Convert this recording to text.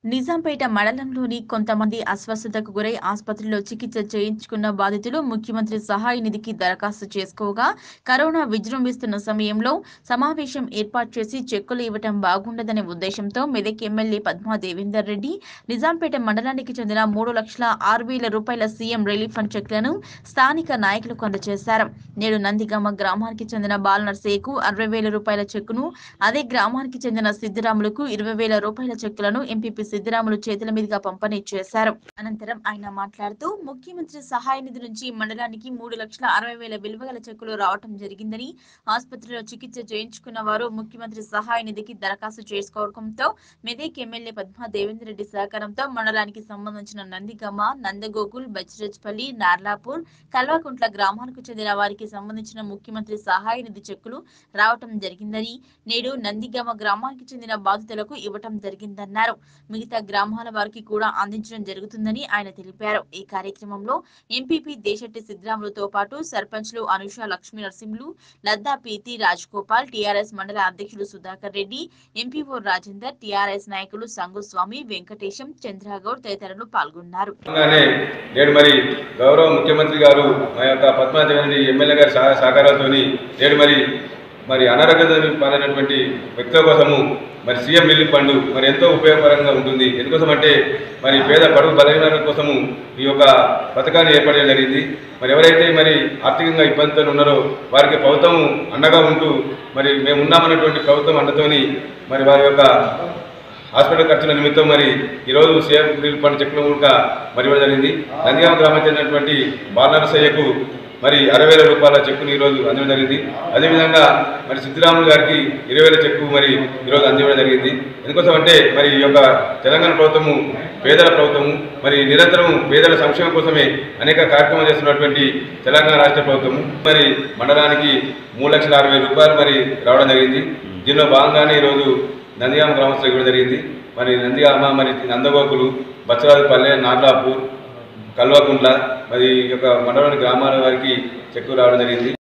నిజాంపేట మండలంలోని కొంతమంది అస్వస్థతకు గురై ఆసుపత్రిలో చికిత్స చేయించుకున్న బాధితులు ముఖ్యమంత్రి సహాయ నిధికి దరఖాస్తు చేసుకోగా కరోనా విజృంభిస్తున్న సమయంలో సమావేశం ఏర్పాటు చేసి చెక్కులు ఇవ్వటం బాగుండదనే ఉద్దేశంతో మెదక్ ఎమ్మెల్యే పద్మా దేవేందర్ రెడ్డి నిజాంపేట మండలానికి చెందిన మూడు లక్షల ఆరు వేల రూపాయల సీఎం రిలీఫ్ ఫండ్ చెక్లను స్థానిక నాయకులకు అందజేశారు నేడు నందిగామ గ్రామానికి చెందిన బాలనర్సేకు అరవై వేల రూపాయల చెక్కును అదే గ్రామానికి చెందిన సిద్దిరాములకు ఇరవై వేల రూపాయల చెక్కులను ఎంపీపీ సిద్దిరాములు చేతుల మీదుగా పంపిణీ చేశారు అనంతరం ఆయన మాట్లాడుతూ ముఖ్యమంత్రి సహాయ నిధి నుంచి మండలానికి మూడు లక్షల అరవై వేల విలువ గల చెక్కులు రావటం జరిగిందని ఆసుపత్రిలో చికిత్స చేయించుకున్న వారు ముఖ్యమంత్రి సహాయ నిధికి దరఖాస్తు చేసుకోవడంతో మెదక్ ఎమ్మెల్యే పద్మా దేవేందర్ రెడ్డి సహకారంతో మండలానికి సంబంధించిన నందిగమ నందగోకుల్ బచ్చిరెజ్పల్లి నార్లాపూర్ కల్వకుంట్ల గ్రామాలకు చెందిన వారికి సంబంధించిన ముఖ్యమంత్రి సహాయ నిధి చెక్కులు రావటం జరిగిందని నేడు నందిగామ గ్రామానికి చెందిన బాధితులకు ఇవ్వటం జరిగిందన్నారు మిగతా గ్రామాల వారికి కూడా అందించడం జరుగుతుందని ఆయన తెలిపారు ఈ కార్యక్రమంలో ఎంపీపీ దేశెట్టి సిద్ధరాములతో పాటు సర్పంచ్లు అనుష లక్ష్మీ నరసింహులు లద్దా పీతి రాజగోపాల్ టీఆర్ఎస్ మండల అధ్యక్షులు సుధాకర్ రెడ్డి ఎంపీఓ రాజేందర్ టీఆర్ఎస్ నాయకులు సంగుస్వామి వెంకటేశం చంద్రగౌడ్ తదితరులు పాల్గొన్నారు గానే నేడు మరి గౌరవ ముఖ్యమంత్రి గారు మా యొక్క పద్మాదేవి ఎమ్మెల్యే గారి సహ సహకారంతో నేడు మరి మరి అనారోగ్య పాలైనటువంటి వ్యక్తుల కోసము మరి సీఎం రిలీఫ్ ఫండ్ మరి ఎంతో ఉపయోగకరంగా ఉంటుంది ఎందుకోసం అంటే మరి పేద పడుగు బలహీన కోసము ఈ యొక్క పథకాన్ని ఏర్పడడం జరిగింది మరి ఎవరైతే మరి ఆర్థికంగా ఇబ్బందితో ఉన్నారో వారికి ప్రభుత్వం అండగా ఉంటూ మరి మేము ఉన్నామన్నటువంటి ప్రభుత్వం అండతోని మరి వారి యొక్క హాస్పిటల్ ఖర్చుల నిమిత్తం మరి ఈరోజు సీఎం రిలీఫ్ ఫండ్ చెక్కులు కూడా మరి ఇవ్వడం జరిగింది నందిగామ గ్రామం చెందినటువంటి బాలనరసయ్యకు మరి అరవై వేల రూపాయల చెక్కును ఈరోజు అందడం జరిగింది అదేవిధంగా మరి సిద్ధిరాములు గారికి ఇరవై వేల చెక్కు మరి ఈరోజు అందివ్వడం జరిగింది ఎందుకోసం అంటే మరి ఈ యొక్క తెలంగాణ ప్రభుత్వము పేదల ప్రభుత్వము మరి నిరంతరం పేదల సంక్షేమం కోసమే అనేక కార్యక్రమాలు చేస్తున్నటువంటి తెలంగాణ రాష్ట్ర ప్రభుత్వము మరి మండలానికి మూడు లక్షల అరవై రూపాయలు మరి రావడం జరిగింది దీనిలో భాగంగానే ఈరోజు నందిగామ గ్రామస్తులకు ఇవ్వడం జరిగింది మరి నందిగామ మరి నందగోకులు బచ్చరాజుపల్లె నార్లాపూర్ కల్వకుంట్ల మరి ఈ యొక్క మండలంలోని గ్రామాల వారికి చెక్కు రావడం జరిగింది